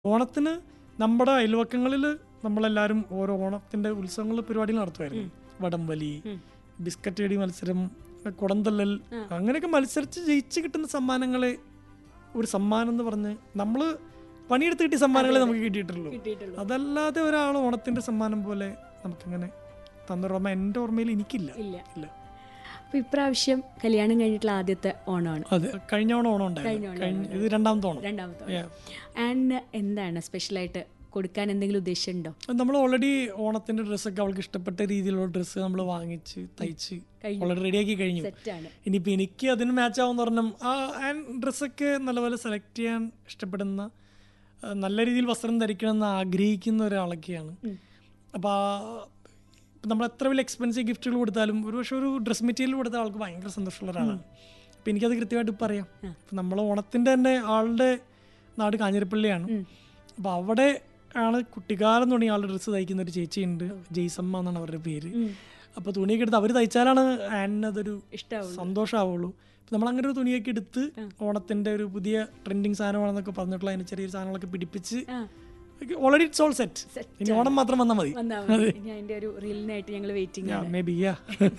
ഓണത്തിന് നമ്മുടെ അയൽവക്കങ്ങളിൽ നമ്മളെല്ലാവരും ഓരോ ഓണത്തിന്റെ ഉത്സവങ്ങൾ പരിപാടികൾ നടത്തുമായിരുന്നു വടംവലി ബിസ്ക്കറ്റ് അടി മത്സരം കുടന്തള്ളൽ അങ്ങനെയൊക്കെ മത്സരിച്ച് ജയിച്ച് കിട്ടുന്ന സമ്മാനങ്ങളെ ഒരു സമ്മാനം എന്ന് പറഞ്ഞ് നമ്മൾ പണിയെടുത്ത് കിട്ടിയ സമ്മാനങ്ങളെ നമുക്ക് കിട്ടിയിട്ടുള്ളൂ കിട്ടിയിട്ടുള്ളൂ അതല്ലാതെ ഒരാൾ ഓണത്തിന്റെ സമ്മാനം പോലെ നമുക്കങ്ങനെ തന്നോർമ്മ എൻ്റെ ഓർമ്മയിൽ എനിക്കില്ല ഇല്ല ഇല്ല അപ്പൊ ഇപ്രാവശ്യം കല്യാണം കഴിഞ്ഞിട്ടുള്ള ആദ്യത്തെ ഓണമാണ് അതെ കഴിഞ്ഞ ഓണം ഓണം ഉണ്ടായിരുന്നു കഴിഞ്ഞ ഓണം കഴിഞ്ഞ ഇത് രണ്ടാമത്തെ ഓണം രണ്ടാമത്തെ Yeah. ആൻഡ് എന്താണ് സ്പെഷ്യലായിട്ട് കൊടുക്കാൻ എന്തെങ്കിലും ഉദ്ദേശമുണ്ടോ നമ്മൾ ഓൾറെഡി ഓണത്തിന്റെ ഡ്രസ്സൊക്കെ അവൾക്ക് ഇഷ്ടപ്പെട്ട രീതിയിലുള്ള ഡ്രസ്സ് നമ്മൾ വാങ്ങിച്ച് തയ്ച്ച് കഴിഞ്ഞു. ഓൾറെഡി റെഡിയാക്കി കഴിഞ്ഞു സെറ്റാണ് ഇനിയിപ്പോൾ എനിക്ക് അതിന് മാച്ച് ആവുന്ന പറഞ്ഞാൽ ആ ഡ്രസ്സൊക്കെ നല്ലപോലെ സെലക്ട് ചെയ്യാൻ ഇഷ്ടപ്പെടുന്ന ആ, നല്ല രീതിയിൽ വസ്ത്രം ധരിക്കണം എന്ന് ആഗ്രഹിക്കുന്ന ഒരാളൊക്കെയാണ് അപ്പോൾ നമ്മൾ എത്ര വലിയ എക്സ്പെൻസീവ് ഗിഫ്റ്റുകൾ കൊടുത്താലും ഒരു പക്ഷേ ഒരു ഡ്രസ് മെറ്റീരിയൽ കൊടുത്താൽ ആൾക്ക് ഭയങ്കര സന്തോഷമുള്ള ഒരാളാണ് അപ്പോൾ എനിക്കത് കൃത്യമായിട്ട് ഇപ്പം അറിയാം അപ്പം നമ്മൾ ഓണത്തിൻ്റെ തന്നെ ആളുടെ നാട് കാഞ്ഞിരപ്പള്ളിയാണ് അപ്പോൾ അവിടെ ആണ് കുട്ടിക്കാലം തുടങ്ങി ആളുടെ ഡ്രസ്സ് തയ്ക്കുന്ന ഒരു ചേച്ചിയുണ്ട് ജെയ്സമ്മ എന്നാണ് അവരുടെ പേര് അപ്പോൾ തുണിയൊക്കെ എടുത്ത് അവർ തയ്ച്ചാലാണ് ആനിന് അതൊരു ഇഷ്ടാവുള്ളൂ സന്തോഷമാവുള്ളൂ ഇപ്പം നമ്മൾ അങ്ങനെ ഒരു തുണിയൊക്കെ എടുത്ത് ഓണത്തിന്റെ ഒരു പുതിയ ട്രെൻഡിങ് സാധനമാണെന്നൊക്കെ പറഞ്ഞിട്ടുള്ള അതിന് ചെറിയൊരു സാധനങ്ങളൊക്കെ പിടിപ്പിച്ച് ആ ഓൾറെഡി ഇറ്റ്സ് ഓൾ സെറ്റ് ഇനി ഓണം മാത്രം വന്നാൽ മതി വന്നാ മതി ഇനി അതിന്റെ ഒരു റീലിനായിട്ട് ഞങ്ങൾ വെയിറ്റിംഗ് ആണ് മേ ബി യാ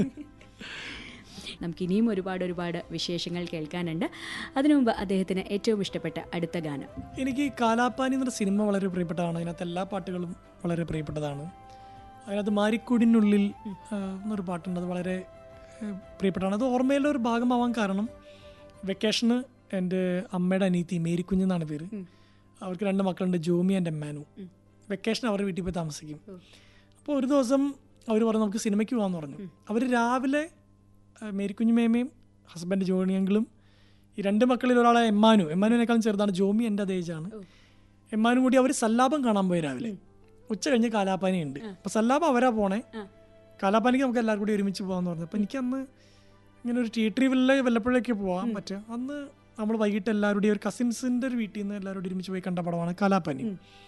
നമുക്ക് ഇനിയും ഒരുപാട് ഒരുപാട് വിശേഷങ്ങൾ കേൾക്കാനുണ്ട് അതിനു മുമ്പ് അദ്ദേഹത്തിന് ഏറ്റവും ഇഷ്ടപ്പെട്ട അടുത്ത ഗാനം എനിക്ക് കാലാപ്പാനി എന്നൊരു സിനിമ വളരെ പ്രിയപ്പെട്ടതാണ് അതിനകത്ത് എല്ലാ പാട്ടുകളും വളരെ പ്രിയപ്പെട്ടതാണ് അതിനകത്ത് മാരിക്കൂടിനുള്ളിൽ ആ, എന്നൊരു പാട്ടുണ്ട് അത് വളരെ ആ, പ്രിയപ്പെട്ടതാണ് അത് ഓർമ്മയിലെ ഒരു ഭാഗമാവാൻ കാരണം വെക്കേഷന് എൻ്റെ അമ്മയുടെ അനീതി മേരിക്കുഞ്ഞ് എന്നാണ് പേര് അവർക്ക് രണ്ട് മക്കളുണ്ട് ജോമി ആൻഡ് എമ്മാനു വെക്കേഷൻ അവരുടെ വീട്ടിൽ പോയി താമസിക്കും അപ്പോൾ ഒരു ദിവസം അവർ പറഞ്ഞു നമുക്ക് സിനിമയ്ക്ക് പോകാമെന്ന് പറഞ്ഞു അവർ രാവിലെ ആ, മേരിക്കുഞ്ഞ് മേമയും ഹസ്ബൻഡ് ജോണിയങ്കിളും ഈ രണ്ട് മക്കളിൽ ഒരാളെ എമ്മാനു എമ്മാനുവിനേക്കാളും ചെറുതാണ് ജോമി എൻ്റെ അതേ ഏജാണ് എമ്മാനും കൂടി അവർ സല്ലാപം കാണാൻ പോയി രാവിലെ ഉച്ച കഴിഞ്ഞ് കാലാപ്പാനി ഉണ്ട് അപ്പോൾ സല്ലാപം അവരാ പോണേ ആ. കാലാപ്പാനിക്ക് നമുക്ക് എല്ലാവരും കൂടി ഒരുമിച്ച് പോകാമെന്ന് പറഞ്ഞു അപ്പോൾ എനിക്കന്ന് ഇങ്ങനെ ഒരു തിയേറ്ററിൽ വല്ല വല്ലപ്പോഴൊക്കെ പോകാൻ പറ്റുക അന്ന് നമ്മൾ വൈകിട്ട് എല്ലാവരുടെയും ഒരു കസിൻസിൻ്റെ ഒരു വീട്ടിൽ നിന്ന് എല്ലാവരും ഒരുമിച്ച് പോയി കണ്ട പടമാണ് കാലാപ്പാനി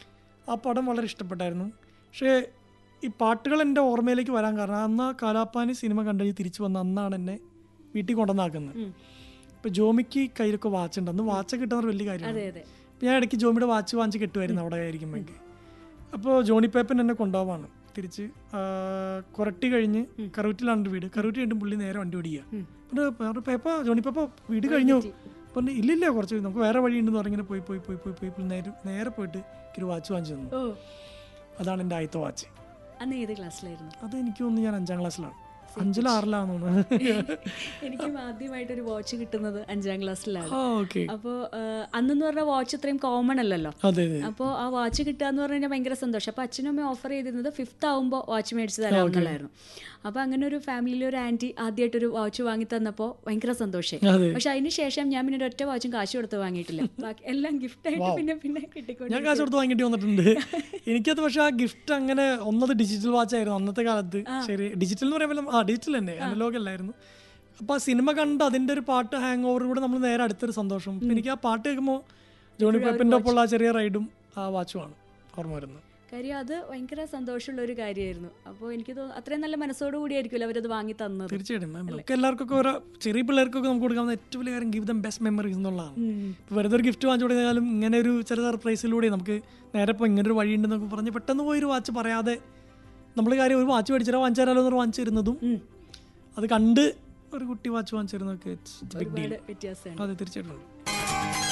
ആ പടം വളരെ ഇഷ്ടപ്പെട്ടായിരുന്നു പക്ഷേ ഈ പാട്ടുകൾ എൻ്റെ ഓർമ്മയിലേക്ക് വരാൻ കാരണം അന്ന് ആ കാലാപ്പാനി സിനിമ കണ്ടുകഴിഞ്ഞ് തിരിച്ചു വന്ന അന്നാണ് എന്നെ വീട്ടിൽ കൊണ്ടുവന്നാക്കുന്നത് ഇപ്പൊ ജോമിക്ക് കയ്യിലൊക്കെ വാച്ച് ഉണ്ട് അന്ന് വാച്ച് കിട്ടുന്ന വലിയ കാര്യമാണ് അതെ അതെ ഇപ്പൊ ഞാൻ ഇടയ്ക്ക് ജോമിയുടെ വാച്ച് വാങ്ങിച്ച് കിട്ടുമായിരുന്നു അവിടെ ആയിരിക്കുമ്പോൾ അപ്പോൾ ജോണി പേപ്പൻ എന്നെ കൊണ്ടുപോവാണ് തിരിച്ച് ആ, കൊരട്ടി കഴിഞ്ഞ് കറുവറ്റിലാണ് എൻ്റെ വീട് കറുവറ്റി കഴിഞ്ഞ് പുള്ളി നേരെ വണ്ടി ഓടിക്കുക പിന്നെ പറഞ്ഞു, പേപ്പ ജോണി പേപ്പ വീട് കഴിഞ്ഞു പറഞ്ഞു ഇല്ലില്ല കുറച്ച് നമുക്ക് വേറെ വഴിയുണ്ടെന്ന് പറഞ്ഞിങ്ങനെ പോയി പോയി പോയി പോയി പോയി പോയി നേരെ നേരെ പോയിട്ട് ഒരു വാച്ച് വാങ്ങിച്ചു തന്നു ഓ അതാണ് എൻ്റെ ആദ്യത്തെ വാച്ച് അന്ന് ഏത് ക്ലാസ്സിലായിരുന്നു അത് എനിക്ക് തോന്നുന്നു ഞാൻ അഞ്ചാം ക്ലാസ്സിലാണ് അഞ്ചിലോ ആറിലാന്ന് തോന്നുന്നു എനിക്കും ആദ്യമായിട്ട് ഒരു വാച്ച് കിട്ടുന്നത് അഞ്ചാം ക്ലാസ്സിലാണ് ആ ഓക്കെ അപ്പോൾ അന്നെന്ന് പറഞ്ഞാൽ വാച്ച് അത്രയും കോമൺ അല്ലല്ലോ അതെ അതെ അപ്പോൾ ആ വാച്ച് കിട്ടുക എന്ന് പറഞ്ഞു കഴിഞ്ഞാൽ ഭയങ്കര സന്തോഷം അപ്പോൾ അച്ഛനും അമ്മയും ഓഫർ ചെയ്തിരുന്നത് ഫിഫ്ത്ത് ആകുമ്പോൾ വാച്ച് മേടിച്ച് തരാമെന്നുള്ളായിരുന്നു അപ്പോൾ അങ്ങനെ ഒരു ഫാമിലിയിലെ ഒരു ആൻറ്റി ആദ്യമായിട്ടൊരു വാച്ച് വാങ്ങി തന്നപ്പോൾ ഭയങ്കര സന്തോഷമായി അതെ പക്ഷെ അതിന് ശേഷം ഞാൻ പിന്നെ ഒറ്റ വാച്ചും കാശ് കൊടുത്ത് വാങ്ങിയിട്ടില്ല ബാക്കി എല്ലാം ഗിഫ്റ്റ് ആയിട്ട് പിന്നെ പിന്നെ കിട്ടിക്കൊണ്ട് ഞാൻ കാശ് കൊടുത്ത് വാങ്ങിയിട്ട് വന്നിട്ടുണ്ട് എനിക്കത് പക്ഷെ ആ ഗിഫ്റ്റ് അങ്ങനെ ഒന്നത് ഡിജിറ്റൽ വാച്ച് ആയിരുന്നു അന്നത്തെ കാലത്ത് ശരി ഡിജിറ്റൽ എന്ന് പറയുമ്പോൾ ആ ഡിജിറ്റൽ തന്നെ അനലോഗ് അല്ലായിരുന്നു അപ്പൊ ആ സിനിമ കണ്ട് അതിന്റെ ഒരു പാട്ട് ഹാങ് ഓവർ കൂടെ നമ്മൾ നേരെ അടുത്തൊരു സന്തോഷം ഇപ്പൊ എനിക്ക് ആ പാട്ട് കേൾക്കുമ്പോൾ ജോണി പെപ്പിന്റെ ഒപ്പമുള്ള ആ ചെറിയ റൈഡും ആ വാച്ചുമാണ് ഓർമ്മ വരുന്നത് കാര്യം അത് ഭയങ്കര സന്തോഷമുള്ള ഒരു കാര്യമായിരുന്നു അപ്പോൾ എനിക്ക് തോന്നുന്നു അത്രയും നല്ല മനസ്സോടു കൂടിയായിരിക്കുമല്ലോ അവരത് വാങ്ങി തന്നത് തീർച്ചയായിട്ടും നമുക്ക് എല്ലാവർക്കൊക്കെ ഓരോ ചെറിയ പിള്ളേർക്കൊക്കെ നമുക്ക് കൊടുക്കാവുന്ന ഏറ്റവും വലിയ കാര്യം ഗിവ് ദം ബെസ്റ്റ് മെമ്മറീസ് എന്നുള്ളതാണ് ഇപ്പോൾ വെറുതെ ഒരു ഗിഫ്റ്റ് വാങ്ങിച്ചു കൊടുത്താലും ഇങ്ങനെ ഒരു ചെറിയ സർപ്രൈസിലൂടെ നമുക്ക് നേരെ ഇപ്പോൾ ഇങ്ങനെ ഒരു വഴിയുണ്ടെന്നൊക്കെ പറഞ്ഞ് പെട്ടെന്ന് പോയി ഒരു വാച്ച് പറയാതെ നമ്മൾ കാര്യം ഒരു വാച്ച് മേടിച്ചാലോ വാങ്ങിച്ചാലോ എന്ന് വാങ്ങിച്ചു തരുന്നതും അത് കണ്ട് ഒരു കുട്ടി വാച്ച് വാങ്ങിച്ചു തരുന്നതൊക്കെ ബിഗ് ഡീൽ ഒരുപാട് വ്യത്യാസമാണ് അതെ തീർച്ചയായിട്ടും ഉണ്ട്